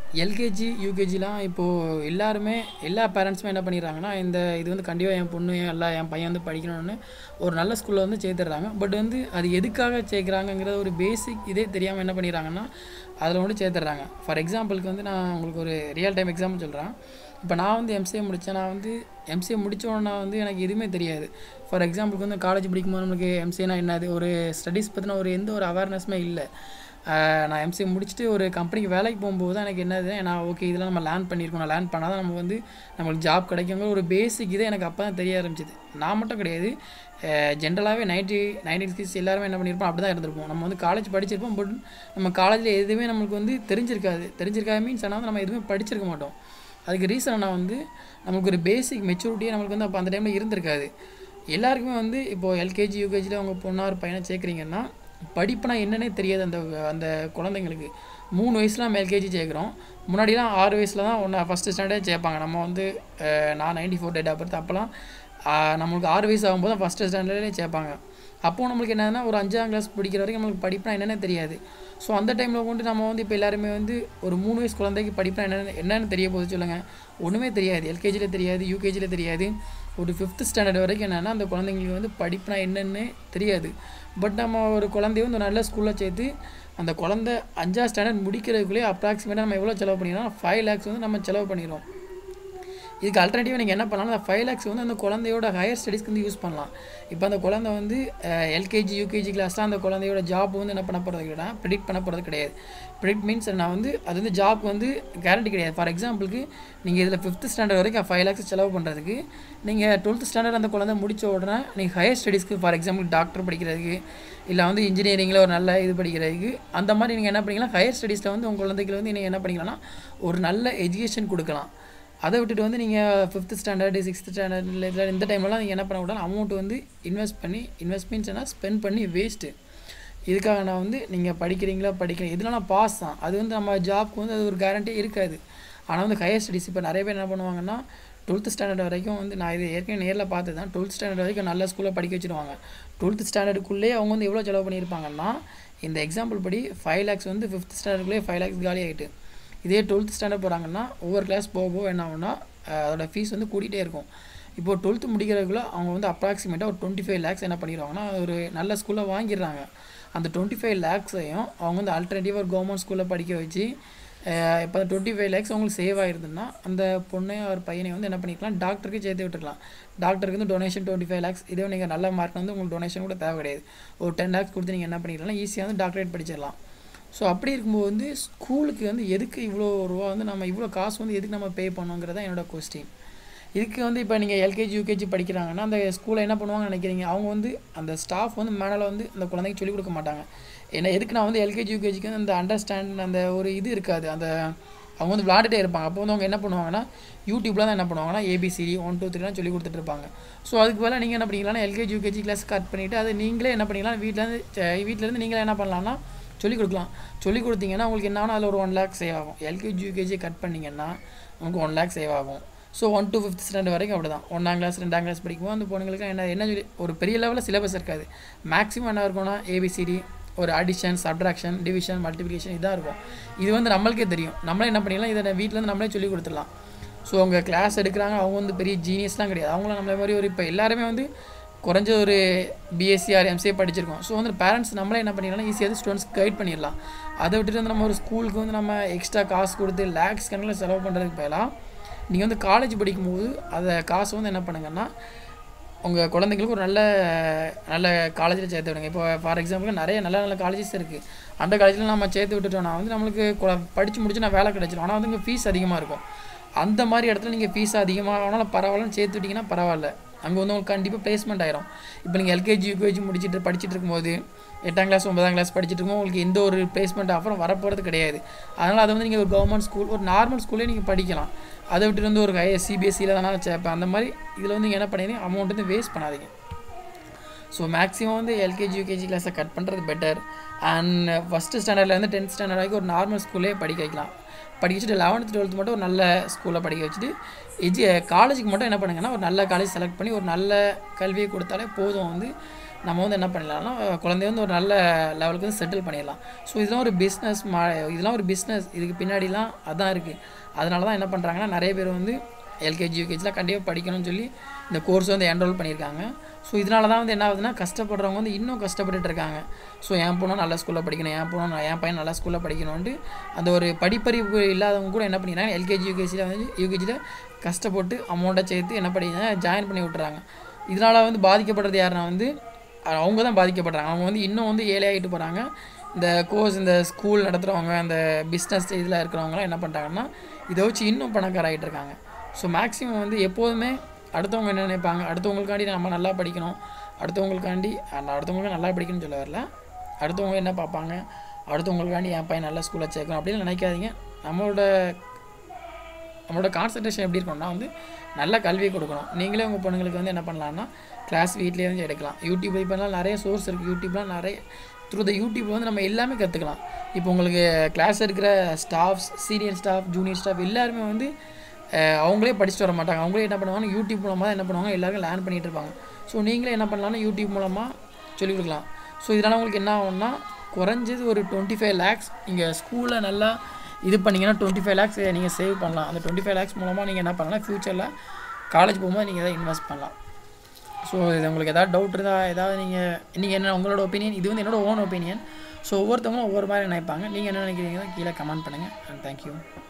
LKG யூகேஜிலாம் இப்போது எல்லாருமே எல்லா பேரண்ட்ஸுமே என்ன பண்ணிடுறாங்கன்னா இந்த இது வந்து கண்டிப்பாக என் பொண்ணு எல்லாம் என் பையன் வந்து படிக்கணும்னு ஒரு நல்ல ஸ்கூலில் வந்து சேர்த்துடுறாங்க பட் வந்து அது எதுக்காக சேர்க்குறாங்கங்கிற ஒரு பேசிக் இதே தெரியாமல் என்ன பண்ணிடுறாங்கன்னா அதில் வந்து சேர்த்துடுறாங்க ஃபார் எக்ஸாம்பிளுக்கு வந்து நான் உங்களுக்கு ஒரு ரியல் டைம் எக்ஸாம்பிள் சொல்கிறேன் இப்போ நான் வந்து எம்சிஏ முடித்தேன் நான் வந்து எம்சிஏ முடித்தோன்னா வந்து எனக்கு எதுவுமே தெரியாது ஃபார் எக்ஸாம்பிளுக்கு வந்து காலேஜ் படிக்கும்போது நம்மளுக்கு எம்சிஏனா என்னது ஒரு ஸ்டடீஸ் பற்றின ஒரு எந்த ஒரு அவேர்னஸுமே இல்லை ஆஹ் நான் எம்சிஏ முடிச்சுட்டு ஒரு கம்பெனிக்கு வேலைக்கு போகும்போது தான் எனக்கு என்னது நான் ஓகே இதெல்லாம் நம்ம லேர்ன் பண்ணியிருக்கோம் நான் லேர்ன் பண்ணால் தான் நம்ம வந்து நம்மளுக்கு ஜாப் கிடைக்குங்கிற ஒரு பேசிக் இதே எனக்கு அப்போ தான் தெரிய ஆரம்பிச்சிது நான் மட்டும் கிடையாது ஜென்ரலாகவே நைன்டி நைன்டீன் கிட்ஸ் எல்லாருமே என்ன பண்ணியிருப்போம் அப்படி தான் இருந்திருப்போம் நம்ம வந்து காலேஜ் படிச்சிருப்போம் பட் நம்ம காலேஜில் எதுவுமே நம்மளுக்கு வந்து தெரிஞ்சிருக்காது தெரிஞ்சிருக்காது மீன்ஸ் ஆனால் வந்து நம்ம எதுவுமே படிச்சிருக்க மாட்டோம் அதுக்கு ரீசன் நான் வந்து நமக்கு ஒரு பேசிக் மெச்சூரிட்டியே நம்மளுக்கு வந்து அப்போ அந்த டைமில் இருந்திருக்காது எல்லாருக்குமே வந்து இப்போது எல்கேஜி யூகேஜியில் அவங்க பொண்ணா ஒரு பையனை சேர்க்குறீங்கன்னா படிப்புனா என்னன்னே தெரியாது அந்த அந்த குழந்தைங்களுக்கு மூணு வயசுல நம்ம எல்கேஜி சேர்க்குறோம் முன்னாடிலாம் ஆறு வயசில் தான் ஒன்று ஃபஸ்ட்டு ஸ்டாண்டர்டே சேர்ப்பாங்க நம்ம வந்து அஹ், நான் ninety four date of birth அப்போலாம் ஆஹ், நம்மளுக்கு ஆறு வயசு ஆகும்போது தான் ஃபஸ்ட்டு ஸ்டாண்டர்ட்லேயே சேர்ப்பாங்க அப்போது நம்மளுக்கு என்னன்னா ஒரு அஞ்சாம் கிளாஸ் படிக்கிற வரைக்கும் நம்மளுக்கு படிப்புனா என்னன்னே தெரியாது ஸோ அந்த டைமில் கொண்டு நம்ம வந்து இப்போ எல்லாருமே வந்து ஒரு மூணு வயசு குழந்தைக்கு படிப்புனா என்னென்னு என்னென்னு தெரிய போகுது சொல்லுங்கள் ஒன்றுமே தெரியாது எல்கேஜியில் தெரியாது யூகேஜியில் தெரியாது ஒரு ஃபிஃப்த் ஸ்டாண்டர்ட் வரைக்கும் என்னென்னா அந்த குழந்தைங்களுக்கு வந்து படிப்புனா என்னன்னு தெரியாது பட் நம்ம ஒரு குழந்தைய வந்து ஒரு நல்ல ஸ்கூலில் சேர்த்து அந்த குழந்தை அஞ்சாவது ஸ்டாண்டர்ட் முடிக்கிறதுக்குள்ளேயே அப்ராக்சிமேட்டாக நம்ம எவ்வளோ செலவு பண்ணிடுறோம் ஃபைவ் லேக்ஸ் வந்து நம்ம செலவு பண்ணிடுறோம் இதுக்கு அல்டர்னேட்டிவாக நீங்கள் என்ன பண்ணலாம் அந்த ஃபைவ் லேக்ஸ் வந்து அந்த குழந்தையோட ஹையர் ஸ்டடீஸ்க்கு வந்து யூஸ் பண்ணலாம் இப்போ அந்த குழந்தை வந்து எல்கேஜி யூகேஜி கிளாஸ்லாம் அந்த குழந்தையோட ஜாப் வந்து என்ன பண்ண போகிறது கிடையாது ப்ரிடிக்ட் பண்ண போகிறது கிடையாது ப்ரிடிக்ட் மீன்ஸ் நான் வந்து அது வந்து ஜாப் வந்து கேரண்டி கிடையாது ஃபார் எக்ஸாம்பிளுக்கு நீங்கள் இதில் ஃபிஃப்த் ஸ்டாண்டர்ட் வரைக்கும் ஃபைவ் லேக்ஸ் செலவு பண்ணுறதுக்கு நீங்கள் டுவெல்த் ஸ்டாண்டர்ட் அந்த குழந்தை முடிச்ச உடனே நீங்கள் ஹையர் ஸ்டடீஸ்க்கு ஃபார் எக்ஸாம்பிள் டாக்டர் படிக்கிறதுக்கு இல்லை வந்து இன்ஜினியரிங்கில் ஒரு நல்ல இது படிக்கிறதுக்கு அந்த மாதிரி நீங்கள் என்ன பண்ணிக்கலாம் ஹையர் ஸ்டடீஸில் வந்து உங்கள் குழந்தைக்கு வந்து நீங்கள் என்ன பண்ணிக்கலாம்னா ஒரு நல்ல எஜுகேஷன் கொடுக்கலாம் அதை விட்டுட்டு வந்து நீங்கள் ஃபிஃப்த் ஸ்டாண்டர்டு சிக்ஸ்த் ஸ்டாண்டர்ட் இல்லை இந்த டைம்லலாம் நீங்கள் என்ன பண்ண கூடாது அமௌண்ட் வந்து இன்வெஸ்ட் பண்ணி இன்வெஸ்ட் மீன்ஸ்னா ஸ்பெண்ட் பண்ணி வேஸ்ட்டு இதுக்காக நான் வந்து நீங்கள் படிக்கிறீங்களா படிக்கிறீங்க இதெல்லாம் பாஸ் தான் அது வந்து நம்ம ஜாப்க்கு வந்து அது ஒரு கேரண்டி இருக்காது ஆனால் வந்து ஹையர் ஸ்டடீஸ் இப்போ நிறைய பேர் என்ன பண்ணுவாங்கன்னா டுவெல்த் ஸ்டாண்டர்ட் வரைக்கும் வந்து நான் இது ஏற்கனவே நேரில் பார்த்து தான் டுவெல்த் ஸ்டாண்டர்ட் வரைக்கும் நல்ல ஸ்கூலில் படிக்க வச்சுருவாங்க டுவெல்த் ஸ்டாண்டர்டுக்குள்ளேயே அவங்க வந்து எவ்வளோ செலவு பண்ணியிருப்பாங்கன்னா இந்த எக்ஸாம்பிள் படி ஃபைவ் லேக்ஸ் வந்து ஃபிஃப்த் ஸ்டாண்டர்டுக்குள்ளேயே ஃபைவ் லேக்ஸ் காலி ஆகிட்டு இதே டுவெல்த் ஸ்டாண்டர்ட் போகிறாங்கன்னா ஒவ்வொரு கிளாஸ் போக போக என்ன ஆகும்னா அஹ் அதோட ஃபீஸ் வந்து கூட்டிகிட்டே இருக்கும் இப்போ டுவெல்த்து முடிக்கிறதுக்குள்ள அவங்க வந்து அப்ராக்சிமேட்டாக ஒரு டுவெண்ட்டி ஃபைவ் லேக்ஸ் என்ன பண்ணிடுவாங்கன்னா ஒரு நல்ல ஸ்கூலில் வாங்கிடுறாங்க அந்த டுவெண்ட்டி ஃபைவ் லேக்ஸையும் அவங்க வந்து ஆல்டர்னேட்டிவாக ஒரு கவர்மெண்ட் ஸ்கூலில் படிக்க வச்சு அஹ் இப்போ அந்த டுவெண்ட்டி ஃபைவ் லேக்ஸ் அவங்களுக்கு சேவ் ஆயிருதுன்னா அந்த பொண்ணை ஒரு பையனை வந்து என்ன பண்ணிக்கலாம் டாக்டருக்கு சேர்த்து விட்டுக்கலாம் டாக்டருக்கு வந்து டொனேஷன் டுவெண்ட்டி ஃபைவ் லேக்ஸ் இதே நீங்கள் நல்ல மார்க் வந்து உங்களுக்கு டொனேஷன் கூட தேவை கிடையாது ஒரு டென் லேக்ஸ் கொடுத்து நீங்கள் என்ன பண்ணிக்கலாம் ஈஸியாக வந்து டாக்டரேட் படிச்சிடலாம் ஸோ அப்படி இருக்கும்போது வந்து ஸ்கூலுக்கு வந்து எதுக்கு இவ்வளோ ரூபா வந்து நம்ம இவ்வளோ காசு வந்து எதுக்கு நம்ம பே பண்ணோங்கிறதா என்னோட கொஸ்டின் இதுக்கு வந்து இப்போ நீங்கள் எல்கேஜி யூகேஜி படிக்கிறாங்கன்னா அந்த ஸ்கூலில் என்ன பண்ணுவாங்கன்னு நினைக்கிறீங்க அவங்க வந்து அந்த ஸ்டாஃப் வந்து மேலே வந்து அந்த குழந்தைக்கு சொல்லிக் கொடுக்க மாட்டாங்க ஏன்னா எதுக்கு நான் வந்து எல்கேஜி யூகேஜிக்கு வந்து அந்த அண்டர்ஸ்டாண்ட் அந்த ஒரு இது இருக்காது அந்த அவங்க வந்து விளாண்டுட்டே இருப்பாங்க அப்போ வந்து அவங்க என்ன பண்ணுவாங்கன்னா யூடியூப்ல தான் என்ன பண்ணுவாங்கன்னா ஏபிசிடி ஒன் டூ த்ரீலாம் சொல்லி கொடுத்துட்டு இருப்பாங்க ஸோ அதுக்கு பதிலாக நீங்கள் என்ன பண்ணிக்கலாம்னா எல்கேஜி யூகேஜி கிளாஸ் கட் பண்ணிவிட்டு அது நீங்களே என்ன பண்ணிக்கலாம் வீட்டிலேருந்து வீட்டிலேருந்து நீங்களே என்ன பண்ணலாம்னா சொல்லிக் கொடுக்கலாம் சொல்லிக் கொடுத்தீங்கன்னா உங்களுக்கு என்ன ஆகும் அதில் ஒரு ஒன் லேக் சேவ் ஆகும் எல்கேஜி யூகேஜி கட் பண்ணிங்கன்னா உங்களுக்கு ஒன் லேக் சேவ் ஆகும் so one to fifth standard வரைக்கும் அப்படி தான் ஒன்றாம் கிளாஸ் ரெண்டாம் கிளாஸ் படிக்கும்போது அந்த பொண்ணுங்களுக்கு என்ன என்ன சொல்லி ஒரு பெரிய லெவலில் சிலபஸ் இருக்காது மேக்ஸிமம் என்ன இருக்கும்னா ஏபிசிடி ஒரு அடிஷன் சப்ட்ராக்ஷன் டிவிஷன் மல்டிப்ளிகேஷன் இதாக இருக்கும் இது வந்து நம்மளுக்கே தெரியும் நம்மளே என்ன பண்ணிடலாம் இதை வீட்டிலேருந்து நம்மளே சொல்லி கொடுத்துடலாம் ஸோ அவங்க கிளாஸ் எடுக்கிறாங்க அவங்க வந்து பெரிய ஜீனியஸ்லாம் கிடையாது அவங்களும் நம்மள மாதிரி ஒரு இப்போ எல்லாருமே வந்து குறைஞ்ச ஒரு பிஎஸ்சி ஆர் எம்சிஏ படிச்சிருக்கோம் ஸோ வந்து பேரண்ட்ஸ் நம்மளே என்ன பண்ணிடலாம் ஈஸியாக ஸ்டூடெண்ட்ஸ் கைட் பண்ணிடலாம் அதை விட்டுட்டு வந்து நம்ம ஒரு ஸ்கூலுக்கு வந்து நம்ம எக்ஸ்ட்ரா காசு கொடுத்து லேக்ஸ் கணக்கில் செலவு பண்ணுறதுக்கு பதிலாக நீங்கள் வந்து காலேஜ் படிக்கும்போது அதை காசு வந்து என்ன பண்ணுங்கன்னா உங்கள் குழந்தைங்களுக்கு ஒரு நல்ல நல்ல காலேஜில் சேர்த்து விடுங்க இப்போ ஃபார் எக்ஸாம்பிள் நிறைய நல்ல நல்ல காலேஜஸ் இருக்குது அந்த காலேஜில் நம்ம சேர்த்து விட்டுட்டோம்னா வந்து நம்மளுக்கு குழ- படிச்சு முடிச்சு நான் வேலை கிடைச்சிடும் ஆனால் வந்து இங்கே ஃபீஸ் அதிகமாக இருக்கும் அந்த மாதிரி இடத்துல நீங்கள் ஃபீஸ் அதிகமாக ஆனாலும் பரவாயில்லன்னு சேர்த்து விட்டிங்கன்னா பரவாயில்ல அங்கே வந்து உங்களுக்கு கண்டிப்பாக பிளேஸ்மெண்ட் ஆயிரும் இப்போ நீங்கள் எல்கேஜி யூகேஜி முடிச்சுட்டு படிச்சுட்டு இருக்கும்போது எட்டாம் கிளாஸ் ஒன்பதாம் கிளாஸ் படிச்சுட்டு இருக்கும்போது உங்களுக்கு எந்த ஒரு பிளேஸ்மெண்ட் ஆஃபரும் வரப்போகிறது கிடையாது அதனால் அதை வந்து நீங்கள் ஒரு கவர்மெண்ட் ஸ்கூல் ஒரு நார்மல் ஸ்கூல்லே நீங்கள் படிக்கலாம் அதை விட்டுட்டு வந்து ஒரு ஹை சிபிஎஸ்சியில் தானே சேர்ப்பேன் அந்த மாதிரி இதில் வந்து நீங்கள் என்ன பண்ணீங்க அமௌண்ட் வந்து வேஸ்ட் பண்ணாதீங்க ஸோ மேக்ஸிமம் வந்து எல்கேஜி யூகேஜி கிளாஸை கட் பண்ணுறது பெட்டர் அண்ட் ஃபஸ்ட்டு ஸ்டாண்டர்ட்லேருந்து டென்த் ஸ்டாண்டர்ட் வரைக்கும் ஒரு நார்மல் ஸ்கூல்லே படிக்க வைக்கலாம் படிக்க வச்சுட்டு லெவன்த்து டுவெல்த் மட்டும் ஒரு நல்ல ஸ்கூலில் படிக்க வச்சுட்டு எஜி காலேஜுக்கு மட்டும் என்ன பண்ணுங்கன்னா ஒரு நல்ல காலேஜ் செலக்ட் பண்ணி ஒரு நல்ல கல்வியை கொடுத்தாலே போதும் வந்து நம்ம வந்து என்ன பண்ணிடலாம்னா குழந்தைய வந்து ஒரு நல்ல லெவலுக்கு வந்து செட்டில் பண்ணிடலாம் ஸோ இதெல்லாம் ஒரு பிஸ்னஸ் மா இதெல்லாம் ஒரு பிஸ்னஸ் இதுக்கு பின்னாடிலாம் அதான் இருக்குது அதனால தான் என்ன பண்ணுறாங்கன்னா நிறைய பேர் வந்து எல்கேஜி யூகேஜிலாம் கண்டிப்பாக படிக்கணும்னு சொல்லி இந்த கோர்ஸ் வந்து என்ரோல் பண்ணியிருக்காங்க ஸோ இதனால தான் வந்து என்ன ஆகுதுன்னா கஷ்டப்படுறவங்க வந்து இன்னும் கஷ்டப்பட்டுட்டு இருக்காங்க ஸோ என் பொண்ணும் நல்ல ஸ்கூலில் படிக்கணும் என் பொண்ணும் நான் என் பையன் நல்ல ஸ்கூலில் படிக்கணும்ன்ட்டு அந்த ஒரு படிப்பறிவு இல்லாதவங்க கூட என்ன பண்ணிக்கிறாங்க எல்கேஜி யூகேஜியில் வந்து யூகேஜியில் கஷ்டப்பட்டு அமௌண்ட்டை சேர்த்து என்ன பண்ணிக்கிறாங்க ஜாயின் பண்ணி விட்டுறாங்க இதனால் வந்து பாதிக்கப்படுறது யாருன்னா வந்து அவங்க தான் பாதிக்கப்படுறாங்க அவங்க வந்து இன்னும் வந்து ஏழையாகிட்டு போகிறாங்க இந்த கோர்ஸ் இந்த ஸ்கூல் நடத்துகிறவங்க அந்த பிஸ்னஸ் இதில் இருக்கிறவங்களாம் என்ன பண்ணுறாங்கன்னா இதை வச்சு இன்னும் பணக்காராகிட்டு இருக்காங்க ஸோ மேக்ஸிமம் வந்து எப்போதுமே அடுத்தவங்க என்ன நினைப்பாங்க அடுத்தவங்களுக்காண்டி நம்ம நல்லா படிக்கணும் அடுத்தவங்களுக்காண்டி அந்த அடுத்தவங்களுக்கு நல்லா படிக்கணும்னு சொல்ல வரல அடுத்தவங்க என்ன பார்ப்பாங்க அடுத்தவங்களுக்காண்டி என் பையன் நல்ல ஸ்கூலில் சேர்க்கணும் அப்படின்னு நினைக்காதீங்க நம்மளோட நம்மளோட கான்சன்ட்ரேஷன் எப்படி இருக்கணும்னா வந்து நல்ல கல்வி கொடுக்கணும் நீங்களே உங்கள் பொண்ணுங்களுக்கு வந்து என்ன பண்ணலாம்னா கிளாஸ் வீட்லேயே வந்து எடுக்கலாம் யூடியூப் இப்போலாம் நிறைய சோர்ஸ் இருக்குது யூடியூப்லாம் நிறைய த்ரூ த யூடியூப் வந்து நம்ம எல்லாமே கற்றுக்கலாம் இப்போ உங்களுக்கு கிளாஸ் இருக்கிற staffs senior staff junior staff எல்லாருமே வந்து அஹ், அவங்களே படிச்சுட்டு வர மாட்டாங்க அவங்களே என்ன பண்ணுவாங்க யூடியூப் மூலமாக தான் என்ன பண்ணுவாங்க எல்லாருமே லேர்ன் பண்ணிகிட்டு இருப்பாங்க ஸோ நீங்களே என்ன பண்ணலாம்னா யூடியூப் மூலமாக சொல்லிக் கொடுக்கலாம் ஸோ இதனால் உங்களுக்கு என்ன ஆகும்னா குறைஞ்சது ஒரு டுவெண்ட்டி ஃபைவ் லேக்ஸ் நீங்கள் ஸ்கூலில் நல்லா இது பண்ணிங்கன்னா டுவெண்ட்டி ஃபைவ் லேக்ஸ் நீங்கள் சேவ் பண்ணலாம் அந்த டுவெண்ட்டி ஃபைவ் லேக்ஸ் மூலமாக நீங்கள் என்ன பண்ணலாம் ஃப்யூச்சரில் காலேஜ் போகும்போது நீங்கள் எதாவது இன்வெஸ்ட் பண்ணலாம் ஸோ இது உங்களுக்கு ஏதாவது டவுட் இருந்தால் ஏதாவது நீங்கள் நீங்கள் என்ன உங்களோட ஒப்பீனியன் இது வந்து என்னோட ஓன் ஒப்பீனியன் ஸோ ஒவ்வொருத்தவங்களும் ஒவ்வொரு மாதிரி நினைப்பாங்க நீங்கள் என்ன நினைக்கிறீங்க கீழே கமெண்ட் பண்ணுங்கள் அண்ட் தேங்க்யூ